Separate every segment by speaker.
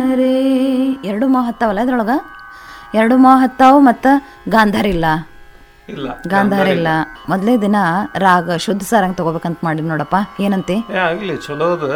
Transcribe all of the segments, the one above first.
Speaker 1: ರೇ ಎರಡು ಮಾವು ಹತ್ತಾವಲ್ಲ ಇದ್ರೊಳಗ ಎರಡು ಮಾವು ಹತ್ತಾವು ಮತ್ತು ಗಾಂಧಾರ ಇಲ್ಲ
Speaker 2: ಇಲ್ಲ
Speaker 1: ಗಾಂಧಾರ ಇಲ್ಲ ಮೊದಲೇ ದಿನ ರಾಗ ಶುದ್ಧ ಸಾರಂಗ್ ತಗೋಬೇಕಂತ ಮಾಡಿ ನೋಡಪ್ಪ ಏನಂತಿ
Speaker 2: ಏ ಆಗ್ಲಿ ಚಲೋ ಅದ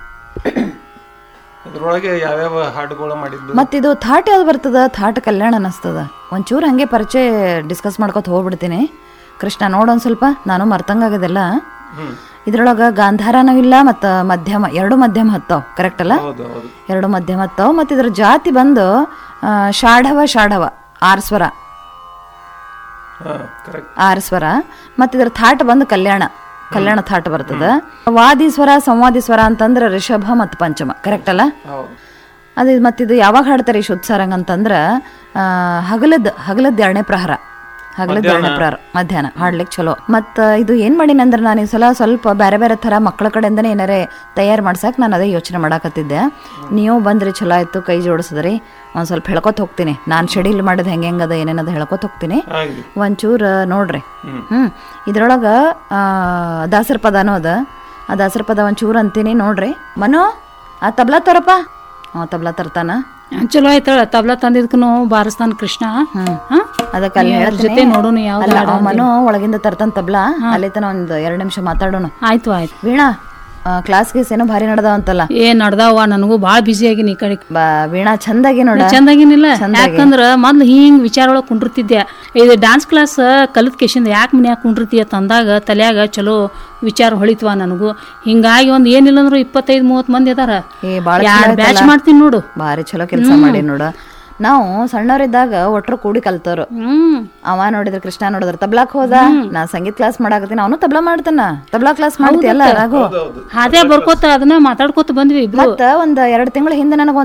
Speaker 2: ಇದ್ರೊಳಗೆ ಯಾವ್ಯಾವ ಹಾಡುಗಳು ಮಾಡಿದ್ದು
Speaker 1: ಮತ್ತಿದು ಥಾಟ್ ಯಾವ್ದು ಬರ್ತದ ಥಾಟ್ ಕಲ್ಯಾಣ ಅನ್ನಿಸ್ತದ ಒಂಚೂರು ಹಂಗೆ ಪರಿಚಯ ಡಿಸ್ಕಸ್ ಮಾಡ್ಕೊತ ಹೋಗ್ಬಿಡ್ತೀನಿ ಕೃಷ್ಣ ನೋಡೊಂದು ಸ್ವಲ್ಪ ನಾನು ಮರ್ತಂಗಾಗದೆಲ್ಲ
Speaker 2: ಹ್ಮ್
Speaker 1: ಇದ್ರೊಳಗೆ ಗಾಂಧಾರನೂ ಇಲ್ಲ ಮತ್ತು ಮಧ್ಯಮ ಎರಡು ಮಧ್ಯಮ ಹತ್ತಾವ ಕರೆಕ್ಟ್ ಅಲ್ಲ
Speaker 2: ಹೌದು ಹೌದು
Speaker 1: ಎರಡು ಮಧ್ಯಮ ಹತ್ತಾವ ಮತ್ತು ಇದ್ರ ಜಾತಿ ಬಂದು ಆ, ಶಾಢವ ಶಾಢವ ಆರು ಸ್ವರ
Speaker 2: ಹಾ ಕರೆಕ್ಟ್
Speaker 1: ಆರು ಸ್ವರ ಮತ್ತು ಇದ್ರ ಥಾಟ್ ಬಂದು ಕಲ್ಯಾಣ ಕಲ್ಯಾಣ ಥಾಟ್ ಬರ್ತದ ವಾದಿ ಸ್ವರ ಸಂವಾದಿ ಸ್ವರ ಅಂತಂದ್ರೆ ರಿಷಭ ಮತ್ತು ಪಂಚಮ ಕರೆಕ್ಟ್ ಅಲ್ಲ
Speaker 2: ಹೌದು
Speaker 1: ಅದು ಮತ್ತಿದು ಯಾವಾಗ ಹಾಡ್ತಾರೆ ಈ ಶುದ್ಧ ಸಾರಂಗ್ ಅಂತಂದ್ರೆ ಆ, ಹಗಲದ್ ಹಗಲದ್ ಎರಡನೇ ಪ್ರಹರ ಹಗಲದ್ ಎರಡನೇ ಪ್ರಹರ ಮಧ್ಯಾಹ್ನ ಹಾಡ್ಲಿಕ್ಕೆ ಚಲೋ ಮತ್ತು ಇದು ಏನು ಮಾಡೀನಂದ್ರೆ ನಾನು ಈ ಸಲ ಸ್ವಲ್ಪ ಬೇರೆ ಬೇರೆ ಥರ ಮಕ್ಕಳ ಕಡೆಯಿಂದನೇ ಏನಾರೇ ತಯಾರು ಮಾಡ್ಸಕ್ಕೆ ನಾನು ಅದೇ ಯೋಚನೆ ಮಾಡಾಕತ್ತಿದ್ದೆ ನೀವು ಬಂದ್ರಿ ಚಲೋ ಆಯಿತು ಕೈ ಜೋಡಿಸಿದ್ರಿ ಒಂದು ಸ್ವಲ್ಪ ಹೇಳ್ಕೊತ ಹೋಗ್ತೀನಿ ನಾನು ಶೆಡ್ಯೂಲ್ ಮಾಡಿದ ಹೆಂಗೆ ಹೆಂಗದ ಏನೇನದ ಹೇಳ್ಕೊತ ಹೋಗ್ತೀನಿ
Speaker 2: ಆಗ್ಲಿ
Speaker 1: ಒಂಚೂರು ನೋಡ್ರಿ ಹ್ಞೂ ಇದ್ರೊಳಗೆ ದಾಸರ ಪದನೂ ಅದ ಆ ದಾಸರ ಪದ ಒಂಚೂರು ಅಂತೀನಿ ನೋಡ್ರಿ ಮನು ಆ ತಬ್ಲಾ ತರಪ್ಪ ಹ್ಞೂ ತಬ್ಲಾ ತರ್ತಾನ
Speaker 3: ಚಲೋ ಆಯ್ತಾಳ ತಬ್ಲಾ ತಂದಿದ್ಕನು ಬಾರಿಸ್ತಾನ ಕೃಷ್ಣ ಹಾ?
Speaker 1: ಅದಕ್ಕೆ ಅಲ್ಲಿ
Speaker 3: ನೀ ಅದ್ರ
Speaker 1: ಹೇಳ್ತೀನಿ.
Speaker 3: ಜೊತೆ ನೋಡೋಣ ಯಾವ್ದು
Speaker 1: ಅಲ್ಲ,
Speaker 3: ಹಾಡು
Speaker 1: ಆ ಮನು ಒಳಗಿಂದ ತರ್ತಾನ ತಬ್ಲಾ ಅಲ್ಲಿ ತನ ಒಂದು ಎರಡು ನಿಮಿಷ ಮಾತಾಡೋಣ
Speaker 3: ಆಯ್ತು ಆಯ್ತು
Speaker 1: ವೀಣಾ ಕ್ಲಾಸ್ ಗೀಸ್ ಏನೋ ಭಾರಿ ನಡ್ದಾವಂತಲ್ಲ
Speaker 3: ಏ ನಡ್ದಾವ ನನಗೂ ಭಾಳ ಬಿಸಿ ಆಗಿನಿ ಈ ಕಡೆ
Speaker 1: ಬಾ ವೀಣಾ ಚಂದಾಗಿ ನೋಡ
Speaker 3: ಚಂದಾಗಿನಿಲ್ಲ ಯಾಕಂದ್ರ ಮೊದ್ಲು ಹಿಂಗ್ ವಿಚಾರ ಒಳಗ್ ಕುಂಡಿರ್ತಿದ್ದೆ ಇದು ಡಾನ್ಸ್ ಕ್ಲಾಸ್ ಕಲಿತ್ ಕೇಶಿಂದ ಯಾಕೆ ಮನ್ಯಾಗ ಕುಂಡಿರ್ತೀಯ ತಂದಾಗ ತಲ್ಯಾಗ ಚಲೋ ವಿಚಾರ ಹೊಳಿತ್ವ ನನಗೂ ಹಿಂಗಾಗಿ ಒಂದ್ ಏನಿಲ್ಲ ಅಂದ್ರು ಇಪ್ಪತ್ತೈದು ಮೂವತ್ ಮಂದಿ ಅದಾರ
Speaker 1: ಏ ಬಾಳ
Speaker 3: ಯಾರ್ ಬ್ಯಾಚ್ ಮಾಡ್ತೀನಿ ನೋಡು
Speaker 1: ಭಾರಿ ಚಲೋ ಕೆಲಸ ಮಾಡಿ ನೋಡ ನಾವು ಸಣ್ಣವರಿದ್ದಾಗ ಒಟ್ರು ಕೂಡಿ ಕಲ್ತವ್ರು
Speaker 3: ಹ್ಮ್
Speaker 1: ಅವ ನೋಡಿದ್ರೆ ಕೃಷ್ಣ ನೋಡಿದ್ರೆ ತಬ್ಲಾಕ್ ಹೋದ ನಾ ಸಂಗೀತ ಕ್ಲಾಸ್ ಮಾಡಾಕತ್ತೀನಿ ಅವನು ತಬ್ಲಾ ಮಾಡ್ತಾನ ತಬ್ಲಾ ಕ್ಲಾಸ್ ಮಾಡ್ತೀಯಲ್ಲ ರಾಘು
Speaker 2: ಹೌದು
Speaker 3: ಹಾದ್ಯಾ ಬರ್ಕೋತ ಅದನ್ನ ಮಾತಾಡ್ಕೋತ ಬಂದ್ವಿ ಇಬ್ರು
Speaker 1: ಮತ್ತ ಒಂದ್ ಎರಡ್ ತಿಂಗಳ ಹಿಂದೆ ನನಗ